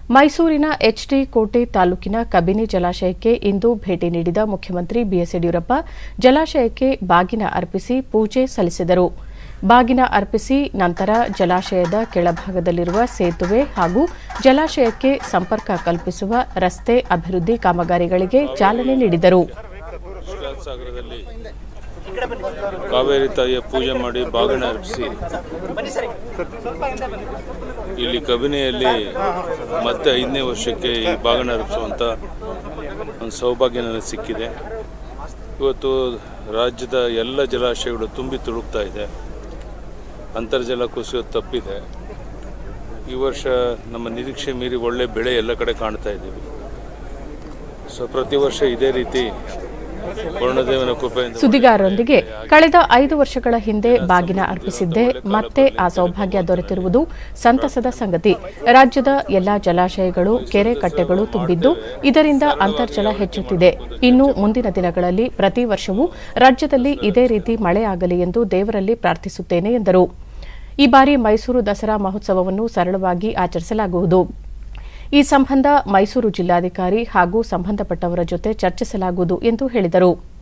ಮೈಸೂರಿನ ಎಚ್ಡಿ ಕೋಟೆ ತಾಲೂಕಿನ ಕಬಿನಿ ಜಲಾಶಯಕ್ಕೆ ಇಂದು ಭೇಟಿ ನೀಡಿದ ಮುಖ್ಯಮಂತ್ರಿ ಬಿಎಸ್ ಯಡಿಯೂರಪ್ಪ ಜಲಾಶಯಕ್ಕೆ ಬಾಗಿನ ಅರ್ಪಿಸಿ ಪೂಜೆ ಸಲ್ಲಿಸಿದರು ಬಾಗಿನ ಅರ್ಪಿಸಿ ನಂತರ ಜಲಾಶಯದ ಕೆಳಭಾಗದಲ್ಲಿರುವ ಸೇತುವೆ ಹಾಗೂ ಜಲಾಶಯಕ್ಕೆ ಸಂಪರ್ಕ ಕಲ್ಪಿಸುವ ರಸ್ತೆ ಅಭಿವೃದ್ಧಿ ಕಾಮಗಾರಿಗಳಿಗೆ ಚಾಲನೆ ನೀಡಿದರು ಸಾಗರದಲ್ಲಿ ಕಾವೇರಿ ತಾಯಿಯ ಪೂಜೆ ಮಾಡಿ ಬಾಗಿನ ಅರ್ಪಿಸಿ ಇಲ್ಲಿ ಕಬಿನಿಯಲ್ಲಿ ಮತ್ತೆ ಐದನೇ ವರ್ಷಕ್ಕೆ ಈ ಬಾಗಿನ ಅರ್ಪಿಸುವಂಥ ಒಂದು ಸೌಭಾಗ್ಯ ನನಗೆ ಸಿಕ್ಕಿದೆ ಇವತ್ತು ರಾಜ್ಯದ ಎಲ್ಲ ಜಲಾಶಯಗಳು ತುಂಬಿ ತುಳುಕ್ತಾ ಇದೆ ಅಂತರ್ಜಲ ಕುಸಿಯೋದು ತಪ್ಪಿದೆ ಈ ವರ್ಷ ನಮ್ಮ ನಿರೀಕ್ಷೆ ಮೀರಿ ಒಳ್ಳೆ ಬೆಳೆ ಎಲ್ಲ ಕಡೆ ಕಾಣ್ತಾ ಇದ್ದೀವಿ ಸೊ ಪ್ರತಿ ವರ್ಷ ಇದೇ ರೀತಿ ವರುಣದೇವನ ಕೃಪೆಯಿಂದ ಸುದ್ದಿಗಾರರೊಂದಿಗೆ ಕಳೆದ ಐದು ವರ್ಷಗಳ ಹಿಂದೆ ಬಾಗಿನ ಅರ್ಪಿಸಿದ್ದೆ ಮತ್ತೆ ಆ ಸೌಭಾಗ್ಯ ದೊರೆತಿರುವುದು ಸಂತಸದ ಸಂಗತಿ ರಾಜ್ಯದ ಎಲ್ಲಾ ಜಲಾಶಯಗಳು ಕೆರೆ ಕಟ್ಟೆಗಳು ತುಂಬಿದ್ದು ಇದರಿಂದ ಅಂತರ್ಜಲ ಹೆಚ್ಚುತ್ತಿದೆ ಇನ್ನು ಮುಂದಿನ ದಿನಗಳಲ್ಲಿ ಪ್ರತಿ ವರ್ಷವೂ ರಾಜ್ಯದಲ್ಲಿ ಇದೇ ರೀತಿ ಮಳೆಯಾಗಲಿ ಎಂದು ದೇವರಲ್ಲಿ ಪ್ರಾರ್ಥಿಸುತ್ತೇನೆ ಎಂದರು ಈ ಬಾರಿ ಮೈಸೂರು ದಸರಾ ಮಹೋತ್ಸವವನ್ನು ಸರಳವಾಗಿ ಆಚರಿಸಲಾಗುವುದು ಈ ಸಂಬಂಧ ಮೈಸೂರು ಜಿಲ್ಲಾಧಿಕಾರಿ ಹಾಗೂ ಸಂಬಂಧಪಟ್ಟವರ ಜೊತೆ ಚರ್ಚಿಸಲಾಗುವುದು ಎಂದು ಹೇಳಿದರು